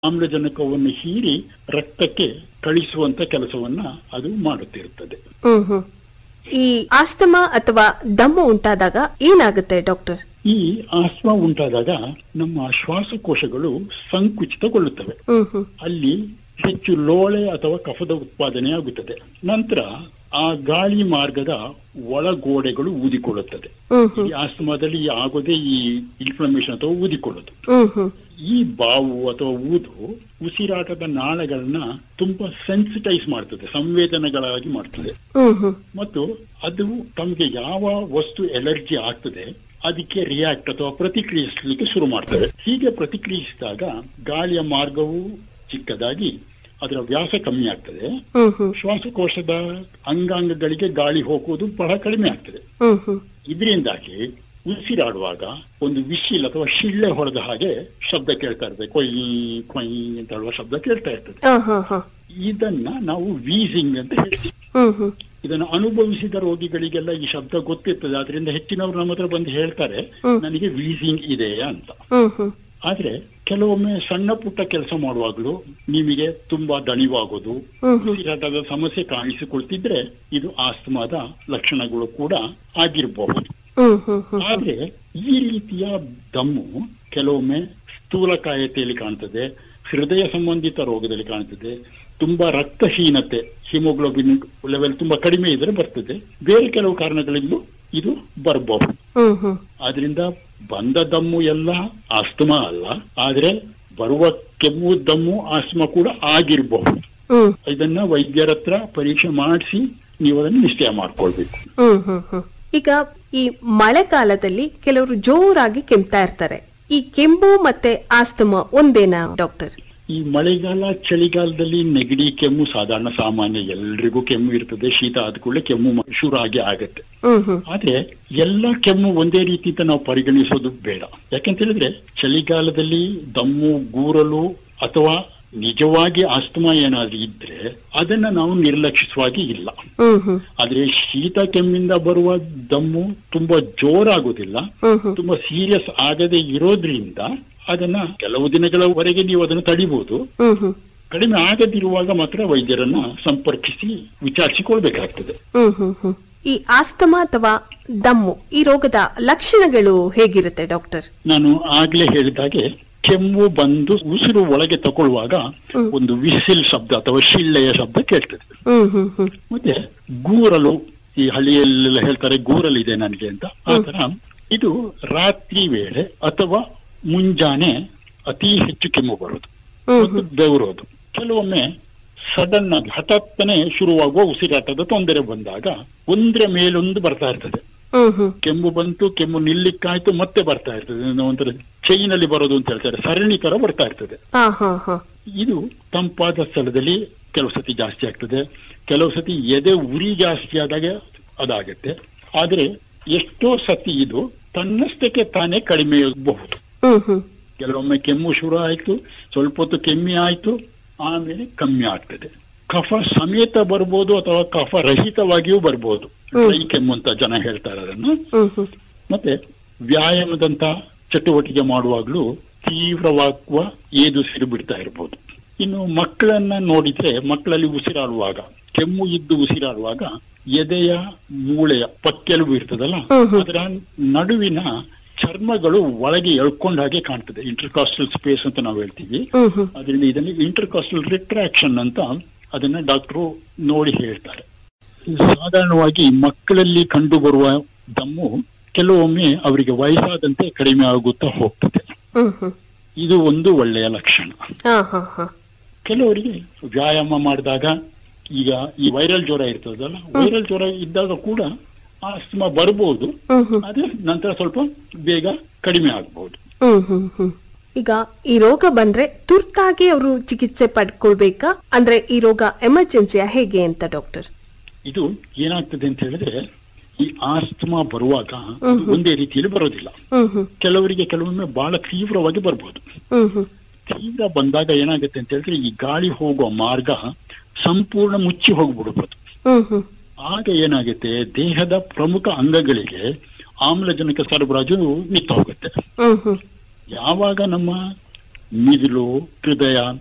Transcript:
ಆಮ್ಲಜನಕವನ್ನು ಹೀರಿ ರಕ್ತಕ್ಕೆ ಕಳಿಸುವಂತ ಕೆಲಸವನ್ನ ಅದು ಮಾಡುತ್ತಿರುತ್ತದೆ ಹ್ಮ್ ಹ್ಮ್ ಈ ಆಸ್ತಮಾ ಅಥವಾ ದಮ್ಮು ಉಂಟಾದಾಗ ಏನಾಗುತ್ತೆ ಡಾಕ್ಟರ್ ಈ ಆಸ್ಮಾ ಉಂಟಾದಾಗ ನಮ್ಮ ಶ್ವಾಸಕೋಶಗಳು ಸಂಕುಚಿತಗೊಳ್ಳುತ್ತವೆ ಹ್ಮ್ ಹ್ಮ್ ಅಲ್ಲಿ ಹೆಚ್ಚು ಲೋಳೆ ಅಥವಾ ಕಫದ ಉತ್ಪಾದನೆ ಆಗುತ್ತದೆ ನಂತರ ಆ ಗಾಳಿ ಮಾರ್ಗದ ಒಳಗೋಡೆಗಳು ಊದಿಕೊಳ್ಳುತ್ತದೆ ಹ್ಮ್ ಹ್ಮ್ ಈ ಆಸ್ತಮಾದಲ್ಲಿ ಆಗೋದೇ ಈ ಇನ್ಫ್ಲಮೇಷನ್ ಅಥವಾ ಊದಿಕೊಳ್ಳೋದು ಹ್ಮ್ ಹ್ಮ್ ಈ ಬಾವು ಅಥವಾ ಊದು ಉಸಿರಾಟದ ನಾಳಗಳನ್ನ ತುಂಬಾ ಸೆನ್ಸಿಟೈಸ್ ಮಾಡ್ತದೆ ಸಂವೇದನೆಗಳಾಗಿ ಮಾಡ್ತದೆ ಹ್ಮ್ ಹ್ಮ್ ಮತ್ತು ಅದು ತಮಗೆ ಯಾವ ವಸ್ತು ಎಲರ್ಜಿ ಆಗ್ತದೆ ಅದಕ್ಕೆ ರಿಯಾಕ್ಟ್ ಅಥವಾ ಪ್ರತಿಕ್ರಿಯಿಸಲಿಕ್ಕೆ ಶುರು ಮಾಡ್ತವೆ ಹೀಗೆ ಪ್ರತಿಕ್ರಿಯಿಸಿದಾಗ ಗಾಳಿಯ ಮಾರ್ಗವು ಚಿಕ್ಕದಾಗಿ ಅದರ ವ್ಯಾಸ ಕಮ್ಮಿ ಆಗ್ತದೆ ಹ್ಮ್ ಹ್ಮ್ ಶ್ವಾಸಕೋಶದ ಅಂಗಾಂಗಗಳಿಗೆ ಗಾಳಿ ಹೋಗುವುದು ಬಹಳ ಕಡಿಮೆ ಆಗ್ತದೆ ಹ್ಮ್ ಹ್ಮ್ ಇದರಿಂದಾಗಿ ಉಸಿರಾಡುವಾಗ ಒಂದು ವಿಶಿಲ್ ಅಥವಾ ಶಿಳ್ಳೆ ಹೊಡೆದ ಹಾಗೆ ಶಬ್ದ ಕೇಳ್ತಾ ಇರ್ತದೆ ಕೊಯ್ ಕೊಯ್ ಅಂತ ಹೇಳುವ ಶಬ್ದ ಕೇಳ್ತಾ ಇರ್ತದೆ ಹಾ ಹಾ ಹಾ ಇದನ್ನ ನಾವು ವೀಸಿಂಗ್ ಅಂತ ಹೇಳ್ತೀವಿ ಹ್ಮ್ ಹ್ಮ್ ಇದನ್ನು ಅನುಭವಿಸಿದ ರೋಗಿಗಳಿಗೆಲ್ಲ ಈ ಶಬ್ದ ಗೊತ್ತಿರ್ತದೆ ಅದರಿಂದ ಹೆಚ್ಚಿನವರು ನಮ್ಮ ಹತ್ರ ಬಂದು ಹೇಳ್ತಾರೆ ಹ್ಮ್. ನನಗೆ ವೀಸಿಂಗ್ ಇದೆ ಅಂತ ಹ್ಮ್ ಹ್ಮ್ ಆದ್ರೆ ಕೆಲವೊಮ್ಮೆ ಸಣ್ಣ ಪುಟ್ಟ ಕೆಲಸ ಮಾಡುವಾಗಲೂ ನಿಮಗೆ ತುಂಬಾ ದಣಿವಾಗೋದು ಹ್ಮ್ ಹ್ಮ್ ಉಸಿರಾಟದ ಸಮಸ್ಯೆ ಕಾಣಿಸಿಕೊಳ್ತಿದ್ರೆ ಇದು ಆಸ್ತಮಾದ ಲಕ್ಷಣಗಳು ಕೂಡ ಆಗಿರಬಹುದು ಹ್ಮ್ ಹ್ಮ್ ಹ್ಮ್ ಆದ್ರೆ ಈ ರೀತಿಯ ದಮ್ಮು ಕೆಲವೊಮ್ಮೆ ಸ್ಥೂಲಕಾಯತೆಯಲ್ಲಿ ಕಾಣ್ತದೆ ಹೃದಯ ಸಂಬಂಧಿತ ರೋಗದಲ್ಲಿ ಕಾಣ್ತದೆ ತುಂಬಾ ರಕ್ತಹೀನತೆ ಹಿಮೋಗ್ಲೋಬಿನ್ ಲೆವೆಲ್ ತುಂಬಾ ಕಡಿಮೆ ಇದ್ರೆ ಬರ್ತದೆ ಬೇರೆ ಕೆಲವು ಕಾರಣಗಳಿಂದ ಇದು ಬರಬಹುದು ಹ್ಮ್ ಹ್ಮ್ ಆದ್ರಿಂದ ಬಂದ ದಮ್ಮು ಎಲ್ಲ ಆಸ್ತಮಾ ಅಲ್ಲ ಆದ್ರೆ ಬರುವ ಕೆಮ್ಮು ದಮ್ಮು ಆಸ್ತಮಾ ಕೂಡ ಆಗಿರಬಹುದು ಹ್ಮ್ ಇದನ್ನ ವೈದ್ಯರ ಹತ್ರ ಪರೀಕ್ಷೆ ಮಾಡಿಸಿ ನೀವು ಅದನ್ನು ನಿಶ್ಚಯ ಮಾಡ್ಕೊಳ್ಬೇಕು ಹ್ಮ್ ಹ್ಮ್ ಹ್ಮ್ ಈಗ ಈ ಮಳೆಗಾಲದಲ್ಲಿ ಕೆಲವರು ಜೋರಾಗಿ ಕೆಮ್ತಾ ಇರ್ತಾರೆ ಈ ಕೆಮ್ಮು ಮತ್ತೆ ಆಸ್ತಮಾ ಒಂದೇನಾ ಡಾಕ್ಟರ್ ಈ ಮಳೆಗಾಲ ಚಳಿಗಾಲದಲ್ಲಿ ನೆಗಡಿ ಕೆಮ್ಮು ಸಾಧಾರಣ ಸಾಮಾನ್ಯ ಎಲ್ರಿಗೂ ಕೆಮ್ಮು ಇರ್ತದೆ ಶೀತ ಆದ ಕೂಡಲೇ ಕೆಮ್ಮು ಮ- ಶುರು ಆಗಿ ಆಗತ್ತೆ ಹ್ಮ್ ಹ್ಮ್ ಆದ್ರೆ ಎಲ್ಲ ಕೆಮ್ಮು ಒಂದೇ ರೀತಿ ಅಂತ ನಾವು ಪರಿಗಣಿಸೋದು ಬೇಡ ಯಾಕಂತ ಹೇಳಿದ್ರೆ ಚಳಿಗಾಲದಲ್ಲಿ ದಮ್ಮು ಗೂರಲು ಅಥವಾ ನಿಜವಾಗಿ ಆಸ್ತಮಾ ಏನಾದ್ರೂ ಇದ್ರೆ ಅದನ್ನ ನಾವು ನಿರ್ಲಕ್ಷಿಸುವಾಗಿ ಇಲ್ಲ ಹ್ಮ್ ಹ್ಮ್ ಆದ್ರೆ ಶೀತ ಕೆಮ್ಮಿಂದ ಬರುವ ದಮ್ಮು ತುಂಬಾ ಜೋರಾಗುದಿಲ್ಲ ಹ್ಮ್ ಹ್ಮ್ ತುಂಬಾ ಸೀರಿಯಸ್ ಆಗದೆ ಇರೋದ್ರಿಂದ ಅದನ್ನ ಕೆಲವು ದಿನಗಳವರೆಗೆ ನೀವು ಅದನ್ನು ತಡಿಬಹುದು ಹ್ಮ್ ಹ್ಮ್ ಕಡಿಮೆ ಆಗದಿರುವಾಗ ಮಾತ್ರ ವೈದ್ಯರನ್ನ ಸಂಪರ್ಕಿಸಿ ವಿಚಾರಿಸಿಕೊಳ್ಬೇಕಾಗ್ತದೆ ಹ್ಮ್ ಹ್ಮ್ ಹ್ಮ್ ಈ ಆಸ್ತಮಾ ಅಥವಾ ದಮ್ಮು ಈ ರೋಗದ ಲಕ್ಷಣಗಳು ಹೇಗಿರುತ್ತೆ ಡಾಕ್ಟರ್ ನಾನು ಆಗ್ಲೇ ಹೇಳಿದಾಗೆ ಕೆಮ್ಮು ಬಂದು ಉಸಿರು ಒಳಗೆ ತಗೊಳ್ಳುವಾಗ ಹ್ಮ್. ಒಂದು ವಿಸಿಲ್ ಶಬ್ದ ಅಥವಾ ಶಿಳ್ಳೆಯ ಶಬ್ದ ಕೇಳ್ತದೆ ಹ್ಮ್ ಹ್ಮ್ ಹ್ಮ್ ಮತ್ತೆ ಗೂರಲು ಈ ಹಳ್ಳಿಯಲ್ಲೆಲ್ಲ ಹೇಳ್ತಾರೆ ಗೂರಲಿದೆ ನನಗೆ ಅಂತ ಆ ತರ ಇದು ರಾತ್ರಿ ವೇಳೆ ಅಥವಾ ಮುಂಜಾನೆ ಅತಿ ಹೆಚ್ಚು ಕೆಮ್ಮು ಬರೋದು ಹ್ಮ್ ಮತ್ತು ಬೆವರೋದು ಕೆಲವೊಮ್ಮೆ ಸಡನ್ ಆಗಿ ಹಠಾತ್ತನೆ ಶುರುವಾಗುವ ಉಸಿರಾಟದ ತೊಂದರೆ ಬಂದಾಗ ಒಂದ್ರ ಮೇಲೊಂದು ಬರ್ತಾ ಇರ್ತದೆ ಹ್ಮ್ ಹ್ಮ್ ಕೆಮ್ಮು ಬಂತು ಕೆಮ್ಮು ನಿಲ್ಲಿಕ್ಕಾಯ್ತು ಮತ್ತೆ ಬರ್ತಾ ಇರ್ತದೆ ಇದು ಒಂಥರ ಚೈನ್ ಅಲ್ಲಿ ಬರೋದು ಅಂತ ಹೇಳ್ತಾರೆ ಸರಣಿ ತರ ಬರ್ತಾ ಇರ್ತದೆ ಹಾ ಹಾ ಹಾ ಇದು ತಂಪಾದ ಸ್ಥಳದಲ್ಲಿ ಕೆಲವು ಸತಿ ಜಾಸ್ತಿ ಆಗ್ತದೆ ಕೆಲವು ಸತಿ ಎದೆ ಉರಿ ಜಾಸ್ತಿ ಆದಾಗ ಅದಾಗತ್ತೆ ಆದ್ರೆ ಎಷ್ಟೋ ಸತಿ ಇದು ತನ್ನಷ್ಟಕ್ಕೆ ತಾನೇ ಕಡಿಮೆ ಆಗಬಹುದು ಹ್ಮ್ ಹ್ಮ್ ಕೆಲವೊಮ್ಮೆ ಕೆಮ್ಮು ಶುರು ಆಯ್ತು ಸ್ವಲ್ಪ ಹೊತ್ತು ಕೆಮ್ಮಿ ಆಯ್ತು ಆಮೇಲೆ ಕಮ್ಮಿ ಆಗ್ತದೆ ಕಫ ಸಮೇತ ಬರ್ಬೋದು ಅಥವಾ ಕಫ ರಹಿತವಾಗಿಯೂ ಬರ್ಬೋದು ಡ್ರೈ ಕೆಮ್ಮು ಅಂತ ಜನ ಹೇಳ್ತಾರೆ ಅದನ್ನು ಹ್ಮ್ ಹ್ಮ್ ಮತ್ತೆ ವ್ಯಾಯಾಮದಂತ ಚಟುವಟಿಕೆ ಮಾಡುವಾಗ್ಲೂ ತೀವ್ರವಾಗುವ ಏದು ಸಿರು ಬಿಡ್ತಾ ಇರ್ಬೋದು ಇನ್ನು ಮಕ್ಕಳನ್ನ ನೋಡಿದ್ರೆ ಮಕ್ಕಳಲ್ಲಿ ಉಸಿರಾಡುವಾಗ ಕೆಮ್ಮು ಇದ್ದು ಉಸಿರಾಡುವಾಗ ಎದೆಯ ಮೂಳೆಯ ಪಕ್ಕೆಲುಬು ಇರ್ತದಲ್ಲ ಹ್ಮ್ ಹ್ಮ್. ಅದರ ನಡುವಿನ ಚರ್ಮಗಳು ಒಳಗೆ ಎಳ್ಕೊಂಡ ಹಾಗೆ ಕಾಣ್ತದೆ ಇಂಟರ್ಕಾಸ್ಟಲ್ ಸ್ಪೇಸ್ ಅಂತ ನಾವು ಹೇಳ್ತೀವಿ ಹ್ಮ್ ಹ್ಮ್ ಅದರಿಂದ ಇದನ್ನು ಇಂಟರ್ಕಾಸ್ಟಲ್ ರಿಟ್ರಾಕ್ಷನ್ ಅಂತ ಅದನ್ನ ಡಾಕ್ಟರು ನೋಡಿ ಹೇಳ್ತಾರೆ ಸಾಧಾರಣವಾಗಿ ಮಕ್ಕಳಲ್ಲಿ ಕಂಡು ಬರುವ ದಮ್ಮು ಕೆಲವೊಮ್ಮೆ ಅವರಿಗೆ ವಯಸ್ಸಾದಂತೆ ಕಡಿಮೆ ಆಗುತ್ತಾ ಹೋಗ್ತದೆ ಹ್ಮ್ ಹ್ಮ್ ಇದು ಒಂದು ಒಳ್ಳೆಯ ಲಕ್ಷಣ ಹಾ ಹಾ ಹಾ ಕೆಲವರಿಗೆ ವ್ಯಾಯಾಮ ಮಾಡಿದಾಗ ಈಗ ಈ ವೈರಲ್ ಜ್ವರ ಇರ್ತದಲ್ಲ ವೈರಲ್ ಜ್ವರ ಇದ್ದಾಗ ಕೂಡ ಆಸ್ತಮಾ ಬರ್ಬೋದು ಹ್ಮ್ ಹ್ಮ್ ಆದ್ರೆ ನಂತರ ಸ್ವಲ್ಪ ಬೇಗ ಕಡಿಮೆ ಆಗ್ಬಹುದು ಹ್ಮ್ ಹ್ಮ್ ಹ್ಮ್ ಈಗ ಈ ರೋಗ ಬಂದ್ರೆ ತುರ್ತಾಗಿ ಅವರು ಚಿಕಿತ್ಸೆ ಪಡ್ಕೊಳ್ಬೇಕಾ ಅಂದ್ರೆ ಈ ರೋಗ ಎಮರ್ಜೆನ್ಸಿಯಾ ಹೇಗೆ ಅಂತ ಡಾಕ್ಟರ್ ಇದು ಏನಾಗ್ತದೆ ಅಂತ ಹೇಳಿದ್ರೆ ಈ ಆಸ್ತಮಾ ಬರುವಾಗ ಅದು ಒಂದೇ ರೀತಿಯಲ್ಲಿ ಬರೋದಿಲ್ಲ ಹ್ಮ್ ಹ್ಮ್ ಕೆಲವರಿಗೆ ಕೆಲವೊಮ್ಮೆ ಬಹಳ ತೀವ್ರವಾಗಿ ಬರ್ಬೋದು ಹ್ಮ್ ಹ್ಮ್ ತೀವ್ರ ಬಂದಾಗ ಏನಾಗುತ್ತೆ ಅಂತ ಹೇಳಿದ್ರೆ ಈ ಗಾಳಿ ಹೋಗುವ ಮಾರ್ಗ ಸಂಪೂರ್ಣ ಮುಚ್ಚಿ ಹೋಗ್ಬಿಡ್ಬೋದು ಹ್ಮ್ ಹ್ಮ್ ಆಗ ಏನಾಗುತ್ತೆ ದೇಹದ ಪ್ರಮುಖ ಅಂಗಗಳಿಗೆ ಆಮ್ಲಜನಕ ಸರಬರಾಜು ನಿಂತು ಹೋಗುತ್ತೆ ಹ್ಮ್ ಹ್ಮ್ ಯಾವಾಗ ನಮ್ಮ ಮಿದುಳು ಹೃದಯ